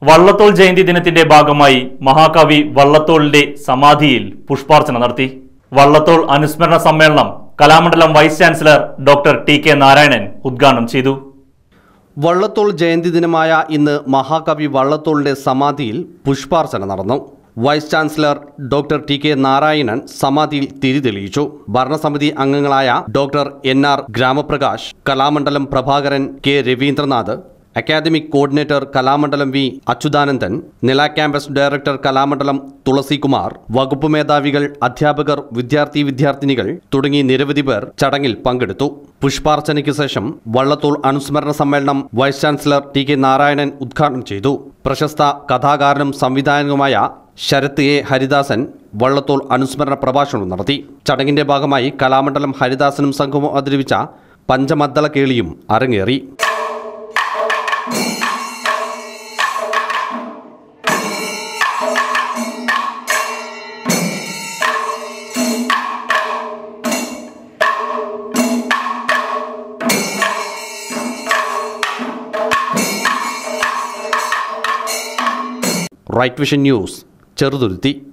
വള്ളത്തോൾ ജയന്തി ദിനത്തിന്റെ ഭാഗമായി മഹാകവി വള്ളത്തോളിന്റെ സമാധിയിൽ പുഷ്പാർച്ചന നടത്തി വള്ളത്തോൾ അനുസ്മരണ സമ്മേളനം Kalamandalam vice chancellor doctor T K Narayanan ഉദ്ഘാടനം ചെയ്തു വള്ളത്തോൾ ജയന്തി ദിനമായ ഇന്ന് മഹാകവി വള്ളത്തോളിന്റെ സമാധിയിൽ പുഷ്പാർച്ചന നടന്നു vice chancellor doctor T K Narayanan സമാധിയിൽ തിരി തെളിയിച്ചു ഭരണസമിതി അംഗങ്ങളായ doctor N R Gramaprakash Kalamandalam Prabhakaran K Raveendranath academic coordinator Kalamandalam V Achuthanandan Nila campus director Kalamandalam തുളസികുമാർ വകുപ്പ് മേധാവികൾ അധ്യാപകർ വിദ്യാർത്ഥി വിദ്യാർത്ഥിനികൾ തുടങ്ങി നിരവധി പേർ ചടങ്ങിൽ പങ്കെടുത്തു പുഷ്പാർച്ചനയ്ക്ക് ശേഷം വള്ളത്തോൾ അനുസ്മരണ സമ്മേളനം vice chancellor T K Narayanan ഉദ്ഘാടനം ചെയ്തു പ്രശസ്ത കഥാകാരനും സംവിധായകനുമായ ശരത് എ ഹരിദാസൻ വള്ളത്തോൾ അനുസ്മരണ പ്രഭാഷണം നടത്തി ചടങ്ങിന്റെ ഭാഗമായി കലാമണ്ഡലം ഹരിദാസനും സംഘവും അവതരിപ്പിച്ച പഞ്ചമദ്ദള കേളിയും അരങ്ങേറി റൈറ്റ് വിഷൻ ന്യൂസ് ചെറുതുരുത്തി